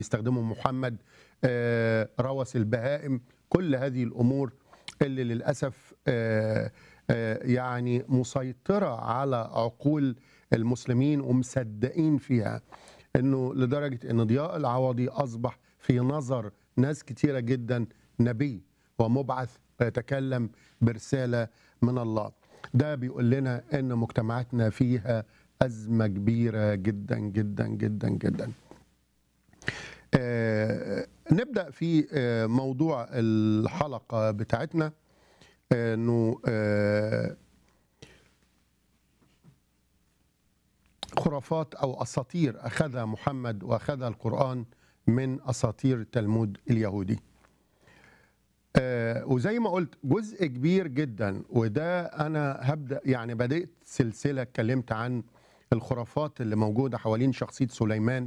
يستخدمه محمد آه، روث البهائم كل هذه الامور اللي للاسف آه، آه، يعني مسيطره على عقول المسلمين ومصدقين فيها انه لدرجه ان ضياء العوضي اصبح في نظر ناس كتيره جدا نبي ومبعث ويتكلم برساله من الله ده بيقول لنا ان مجتمعاتنا فيها ازمه كبيره جدا جدا جدا جدا آه، نبدا في آه، موضوع الحلقه بتاعتنا آه، انه آه، خرافات او اساطير اخذها محمد واخذها القران من اساطير التلمود اليهودي آه، وزي ما قلت جزء كبير جدا وده انا هبدا يعني بدات سلسله اتكلمت عن الخرافات اللي موجوده حوالين شخصيه سليمان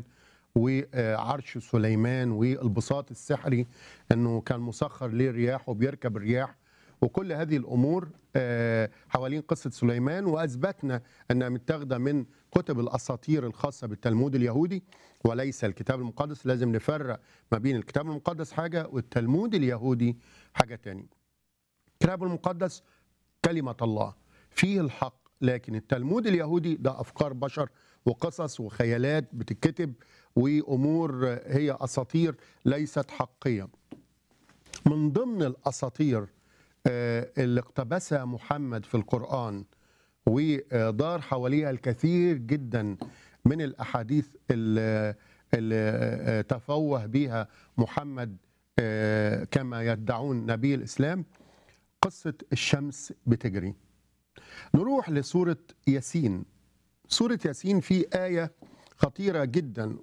وعرش سليمان والبساط السحري انه كان مسخر للرياح وبيركب الرياح وكل هذه الامور آه، حوالين قصه سليمان واثبتنا انها متاخده من كتب الاساطير الخاصه بالتلمود اليهودي وليس الكتاب المقدس لازم نفرق ما بين الكتاب المقدس حاجه والتلمود اليهودي حاجه تانية الكتاب المقدس كلمه الله فيه الحق لكن التلمود اليهودي ده افكار بشر وقصص وخيالات بتتكتب وامور هي اساطير ليست حقيه من ضمن الاساطير آه، اللي اقتبسها محمد في القرآن ودار حواليها الكثير جدا من الأحاديث اللي, اللي آه، تفوه بها محمد آه، كما يدعون نبي الإسلام قصة الشمس بتجري نروح لسورة ياسين سورة ياسين في آية خطيرة جدا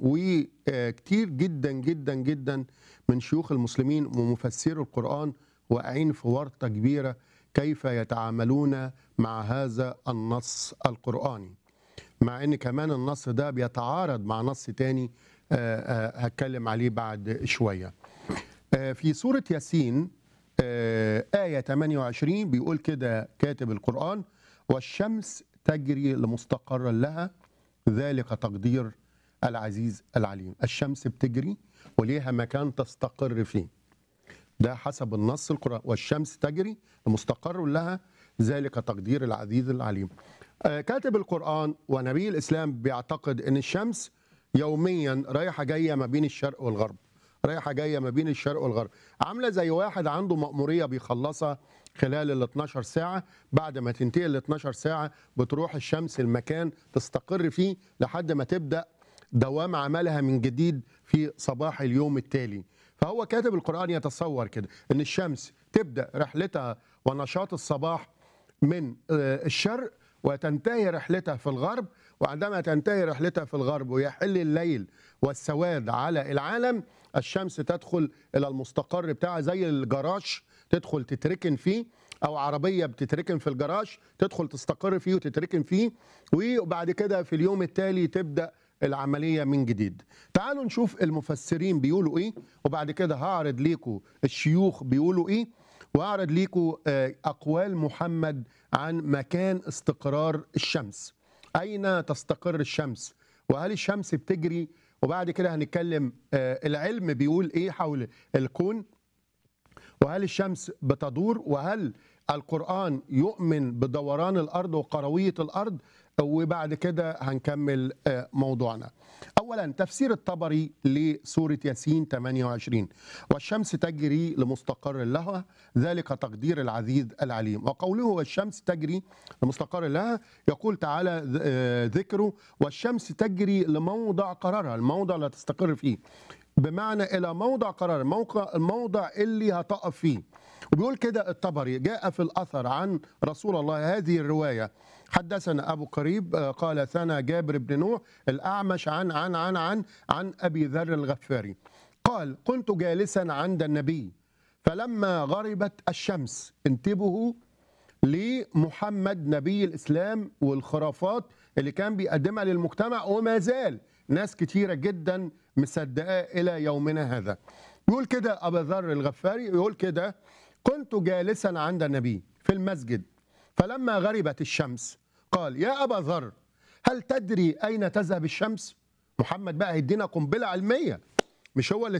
وكتير جدا جدا جدا من شيوخ المسلمين ومفسري القرآن واقعين في ورطة كبيرة كيف يتعاملون مع هذا النص القرآني مع ان كمان النص ده بيتعارض مع نص تاني آه، آه، هتكلم عليه بعد شوية آه، في سورة ياسين آه، آية 28 بيقول كده كاتب القرآن والشمس تجري لمستقر لها ذلك تقدير العزيز العليم الشمس بتجري وليها مكان تستقر فيه ده حسب النص القرآن والشمس تجري لمستقر لها ذلك تقدير العزيز العليم آه، كاتب القرآن ونبي الإسلام بيعتقد أن الشمس يوميا رايحة جاية ما بين الشرق والغرب رايحة جاية ما بين الشرق والغرب عاملة زي واحد عنده مأمورية بيخلصها خلال ال 12 ساعة بعد ما تنتهي ال 12 ساعة بتروح الشمس المكان تستقر فيه لحد ما تبدأ دوام عملها من جديد في صباح اليوم التالي فهو كاتب القرآن يتصور كده ان الشمس تبدأ رحلتها ونشاط الصباح من آه، الشرق وتنتهي رحلتها في الغرب وعندما تنتهي رحلتها في الغرب ويحل الليل والسواد على العالم الشمس تدخل الى المستقر بتاعها زي الجراج تدخل تتركن فيه او عربيه بتتركن في الجراج تدخل تستقر فيه وتتركن فيه وبعد كده في اليوم التالي تبدا العمليه من جديد تعالوا نشوف المفسرين بيقولوا ايه وبعد كده هعرض ليكم الشيوخ بيقولوا ايه واعرض ليكم آه، اقوال محمد عن مكان استقرار الشمس اين تستقر الشمس وهل الشمس بتجري وبعد كده هنتكلم آه، العلم بيقول ايه حول الكون وهل الشمس بتدور وهل القرآن يؤمن بدوران الأرض وقروية الأرض وبعد كده هنكمل آه، موضوعنا أولا تفسير الطبري لسورة ياسين 28 والشمس تجري لمستقر لها ذلك تقدير العزيز العليم وقوله والشمس تجري لمستقر لها يقول تعالى ذ- آه، ذكره والشمس تجري لموضع قرارها الموضع اللي تستقر فيه بمعنى الى موضع قرار موقع الموضع اللي هتقف فيه وبيقول كده الطبري جاء في الاثر عن رسول الله هذه الروايه حدثنا ابو قريب آه، قال ثنا جابر بن نوح الاعمش عن عن عن عن عن ابي ذر الغفاري قال كنت جالسا عند النبي فلما غربت الشمس انتبهوا لمحمد نبي الاسلام والخرافات اللي كان بيقدمها للمجتمع وما زال ناس كتيره جدا مصدقاه الى يومنا هذا يقول كده ابا ذر الغفاري يقول كده كنت جالسا عند النبي في المسجد فلما غربت الشمس قال يا ابا ذر هل تدري اين تذهب الشمس محمد بقى هيدينا قنبله علميه مش هو اللي